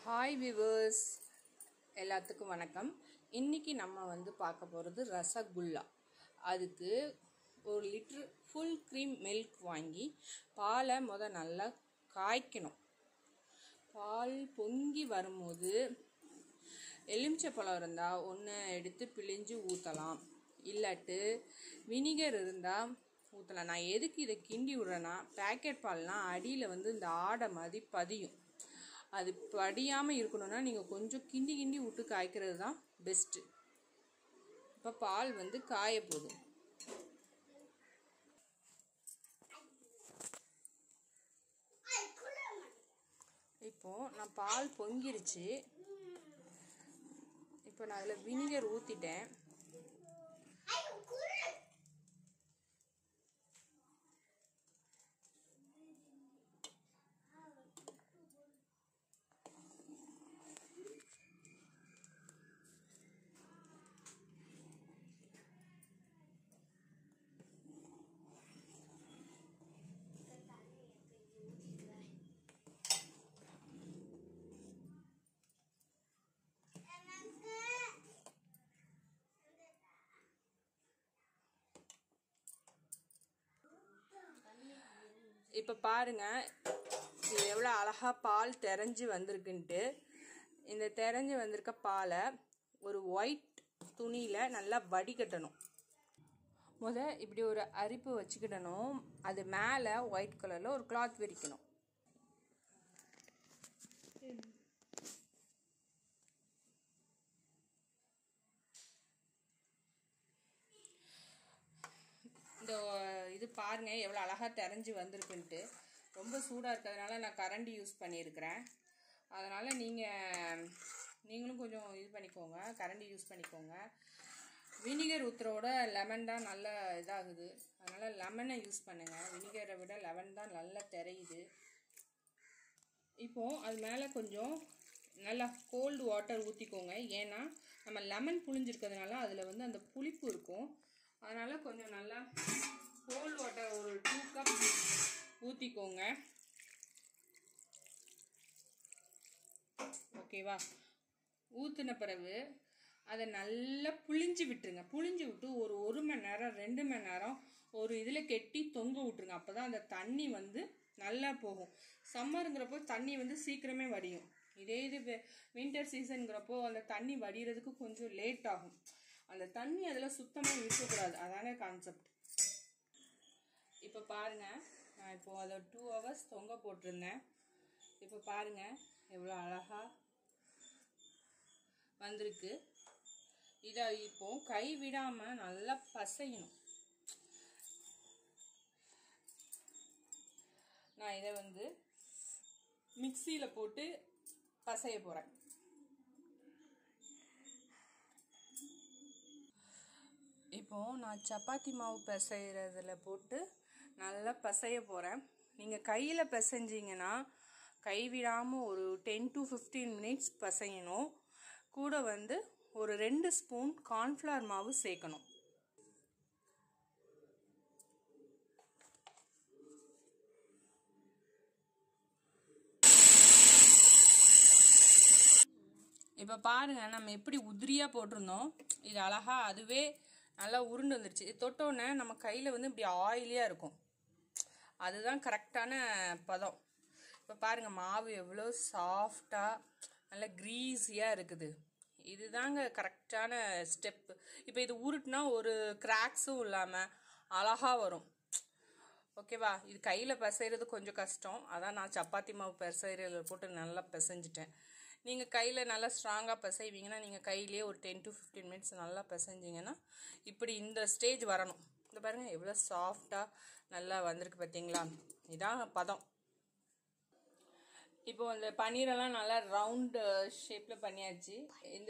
hi viewers எல்லாத்துக்கும் வணக்கம் இன்னைக்கு நம்ம வந்து பார்க்க போகிறது ரசகுல்லா அதுக்கு ஒரு லிட்ரு ஃபுல் க்ரீம் மில்க் வாங்கி பாலை முத நல்லா காய்க்கணும் பால் பொங்கி வரும்போது எலுமிச்சை பழம் இருந்தால் ஒன்று எடுத்து பிழிஞ்சு ஊற்றலாம் இல்லாட்டு வினிகர் இருந்தால் ஊற்றலாம் நான் எதுக்கு இதை கிண்டி விடுறேன்னா பேக்கெட் பால்னால் அடியில் வந்து இந்த ஆடை மாதிரி பதியும் அது படியாமல் இருக்கணும்னா நீங்கள் கொஞ்சம் கிண்டி கிண்டி விட்டு காய்க்கிறது தான் பெஸ்ட்டு இப்போ பால் வந்து காய போகுது இப்போ நான் பால் பொங்கிருச்சு இப்போ நான் அதில் வினிகர் ஊற்றிட்டேன் இப்போ பாருங்க இது எவ்வளோ அழகா பால் தெரிஞ்சு வந்திருக்குன்ட்டு இந்த தெரிஞ்சு வந்திருக்க பாலை ஒரு ஒயிட் துணியில் நல்லா வடிகட்டணும் முத இப்படி ஒரு அரிப்பு வச்சுக்கிடணும் அது மேலே ஒயிட் கலரில் ஒரு கிளாத் விரிக்கணும் இந்த இது பாருங்க எவ்வளோ அழகாக தெரிஞ்சு வந்திருக்குன்ட்டு ரொம்ப சூடாக இருக்கிறதுனால நான் கரண்டி யூஸ் பண்ணியிருக்கிறேன் அதனால் நீங்கள் நீங்களும் கொஞ்சம் இது பண்ணிக்கோங்க கரண்டி யூஸ் பண்ணிக்கோங்க வினிகர் ஊற்றுறோட லெமன் தான் நல்ல இதாகுது அதனால் லெமனை யூஸ் பண்ணுங்கள் வினிகரை விட லெமன் தான் நல்லா தெரியுது இப்போது அது மேலே கொஞ்சம் நல்லா கோல்டு வாட்டர் ஊற்றிக்கோங்க ஏன்னா நம்ம லெமன் புளிஞ்சிருக்கிறதுனால அதில் வந்து அந்த புளிப்பு இருக்கும் அதனால் கொஞ்சம் நல்லா கோல்டு வாட்டர் ஒரு டூ கப் ஊற்றிக்கோங்க ஓகேவா ஊற்றின பிறகு அதை நல்லா புளிஞ்சு விட்டுருங்க புளிஞ்சு விட்டு ஒரு ஒரு மணி நேரம் ரெண்டு மணி நேரம் ஒரு இதில் கெட்டி தொங்க விட்டுருங்க அப்போ தான் அந்த தண்ணி வந்து நல்லா போகும் சம்மருங்கிறப்போ தண்ணி வந்து சீக்கிரமே வடியும் இதே இது வின்டர் சீசனுங்கிறப்போ அந்த தண்ணி வடிகிறதுக்கு கொஞ்சம் லேட் ஆகும் அந்த தண்ணி அதில் சுத்தமாக இருக்கக்கூடாது அதானே கான்செப்ட் இப்போ பாருங்க நான் இப்போ அதை டூ ஹவர்ஸ் தொங்க போட்டிருந்தேன் இப்போ பாருங்க எவ்வளோ அழகாக வந்திருக்கு இதை இப்போ கை விடாமல் நல்லா பசையணும் நான் இதை வந்து மிக்சியில் போட்டு பசைய போகிறேன் இப்போ நான் சப்பாத்தி மாவு பிசைகிறதுல போட்டு நல்லா பிசைய போகிறேன் நீங்கள் கையில் பிசைஞ்சிங்கன்னா கைவிடாமல் ஒரு டென் டு ஃபிஃப்டீன் மினிட்ஸ் பிசையணும் கூட வந்து ஒரு ரெண்டு ஸ்பூன் கார்ன்ஃப்ளவர் மாவு சேர்க்கணும் இப்போ பாருங்க நம்ம எப்படி உதிரியாக போட்டிருந்தோம் இது அழகா அதுவே நல்லா உருண்டு வந்துருச்சு இது தொட்டோன்னே நம்ம கையில் வந்து இப்படி ஆயிலியாக இருக்கும் அதுதான் கரெக்டான பதம் இப்போ பாருங்கள் மாவு எவ்வளோ சாஃப்டாக நல்லா க்ரீஸியாக இருக்குது இதுதாங்க கரெக்டான ஸ்டெப்பு இப்போ இது உருட்டுனா ஒரு கிராக்ஸும் இல்லாமல் அழகாக வரும் ஓகேவா இது கையில் பிசைறது கொஞ்சம் கஷ்டம் அதான் நான் சப்பாத்தி மாவு பிசைறதுல போட்டு நல்லா பிசைஞ்சிட்டேன் நீங்கள் கையில் நல்லா ஸ்ட்ராங்காக பிசைவீங்கன்னா நீங்கள் கையிலேயே ஒரு டென் டு ஃபிஃப்டீன் மினிட்ஸ் நல்லா பிசைஞ்சிங்கன்னா இப்படி இந்த ஸ்டேஜ் வரணும் இந்த பாருங்கள் எவ்வளோ சாஃப்டாக நல்லா வந்திருக்கு பார்த்தீங்களா இதான் பதம் இப்போ அந்த பன்னீரெல்லாம் நல்லா ரவுண்டு ஷேப்பில் பண்ணியாச்சு இந்த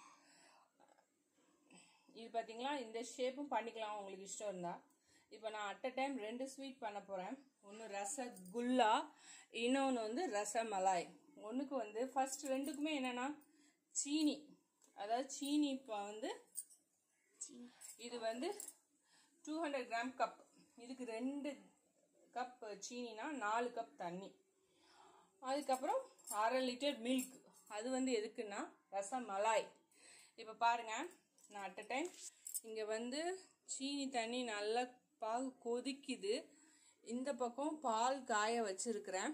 இது பார்த்தீங்களா இந்த ஷேப்பும் பண்ணிக்கலாம் உங்களுக்கு இஷ்டம் இருந்தால் இப்போ நான் அட் அ டைம் ரெண்டு ஸ்வீட் பண்ண போகிறேன் ஒன்று ரசகுல்லா இன்னொன்று வந்து ரசமலாய் ஒன்றுக்கு வந்து ஃபர்ஸ்ட் ரெண்டுக்குமே என்னென்னா சீனி அதாவது சீனி இப்போ வந்து இது வந்து டூ ஹண்ட்ரட் கிராம் கப் இதுக்கு ரெண்டு கப் சீனினா நாலு கப் தண்ணி அதுக்கப்புறம் அரை லிட்டர் மில்க் அது வந்து எதுக்குன்னா ரசமலாய் இப்போ பாருங்க நான் அட் அ டைம் இங்கே வந்து சீனி தண்ணி நல்லா பாகு கொதிக்குது இந்த பக்கம் பால் காய வச்சிருக்கிறேன்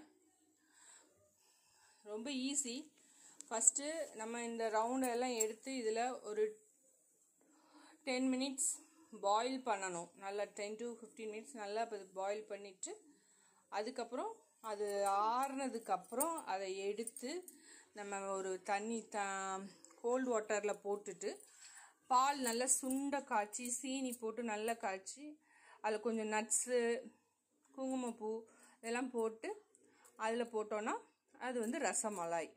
ரொம்ப ஈஸி ஃபஸ்ட்டு நம்ம இந்த ரவுண்ட் எல்லாம் எடுத்து இதில் ஒரு டென் மினிட்ஸ் பாயில் பண்ணணும் நல்லா டென் டு ஃபிஃப்டீன் மினிட்ஸ் நல்லா பாயில் பண்ணிவிட்டு அதுக்கப்புறம் அது ஆறுனதுக்கப்புறம் அதை எடுத்து நம்ம ஒரு தண்ணி த கோல்டு வாட்டரில் போட்டுட்டு பால் நல்லா சுண்ட காய்ச்சி சீனி போட்டு நல்லா காய்ச்சி அதில் கொஞ்சம் நட்ஸு குங்குமப்பூ இதெல்லாம் போட்டு அதில் போட்டோன்னா அது வந்து ரசமலாய்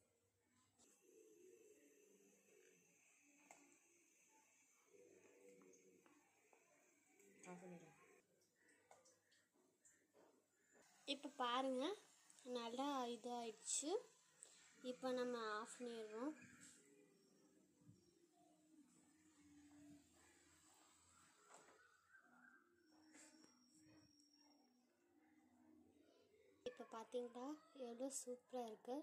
இப்போ பாருங்க நல்லா இதாயிடுச்சு இப்போ நம்ம ஆஃப் பண்ணிடுறோம் இப்போ பார்த்தீங்களா எவ்வளோ சூப்பராக இருக்குது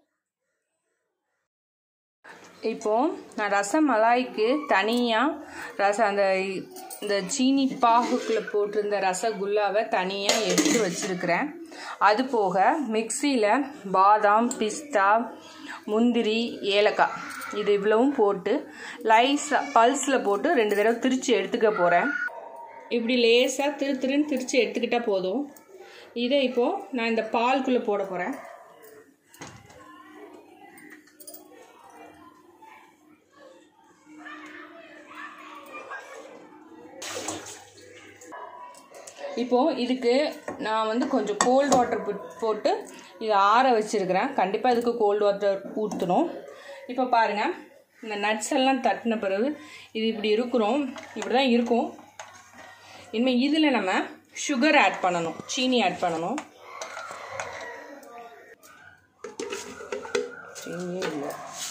இப்போ நான் ரசமலாய்க்கு தனியாக ரசம் அந்த இந்த சீனி பாகுக்குள்ளே போட்டிருந்த ரசகுல்லாவை தனியாக எடுத்து வச்சிருக்கிறேன் அது போக மிக்சியில் பாதாம் பிஸ்தா முந்திரி ஏலக்காய் இது இவ்வளவும் போட்டு லைஸாக பல்ஸில் போட்டு ரெண்டு தடவை திரிச்சு எடுத்துக்க போகிறேன் இப்படி லேசாக திரு திருன்னு திரிச்சு எடுத்துக்கிட்டால் போதும் இதை இப்போது நான் இந்த பால்குள்ளே போட போகிறேன் இப்போது இதுக்கு நான் வந்து கொஞ்சம் கோல்டு வாட்டர் போட்டு இதை ஆற வச்சுருக்கிறேன் கண்டிப்பாக இதுக்கு கோல்டு வாட்டர் ஊற்றணும் இப்போ பாருங்கள் இந்த நட்ஸ் எல்லாம் தட்டின பிறகு இது இப்படி இருக்கிறோம் இப்படி தான் இருக்கும் இனிமேல் இதில் நம்ம சுகர் ஆட் பண்ணணும் சீனி ஆட் பண்ணணும் சீனியே இல்லை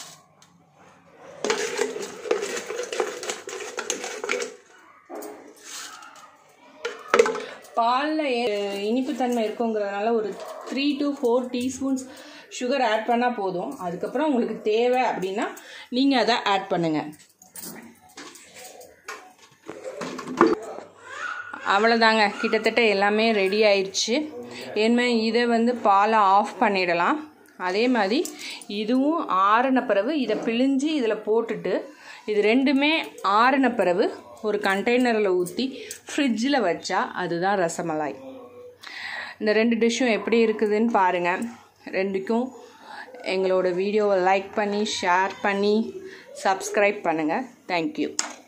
பாலில் இனிப்பு தன்மை இருக்குங்கிறதுனால ஒரு three to four teaspoons sugar add பண்ணால் போதும் அதுக்கப்புறம் உங்களுக்கு தேவை அப்படின்னா நீங்கள் அதை ஆட் பண்ணுங்கள் அவ்வளோதாங்க கிட்டத்தட்ட எல்லாமே ரெடி ஆயிடுச்சு ஏன்மே இதை வந்து பாலை ஆஃப் பண்ணிடலாம் அதே மாதிரி இதுவும் ஆறின பிறகு இதை பிழிஞ்சு இதில் போட்டுட்டு இது ரெண்டுமே ஆறின பிறகு ஒரு கண்டெய்னரில் ஊற்றி ஃப்ரிட்ஜில் வச்சா அதுதான் ரசமலாய் இந்த ரெண்டு டிஷ்ஷும் எப்படி இருக்குதுன்னு பாருங்கள் ரெண்டுக்கும் எங்களோட வீடியோவை லைக் பண்ணி ஷேர் பண்ணி சப்ஸ்கிரைப் பண்ணுங்கள் தேங்க்யூ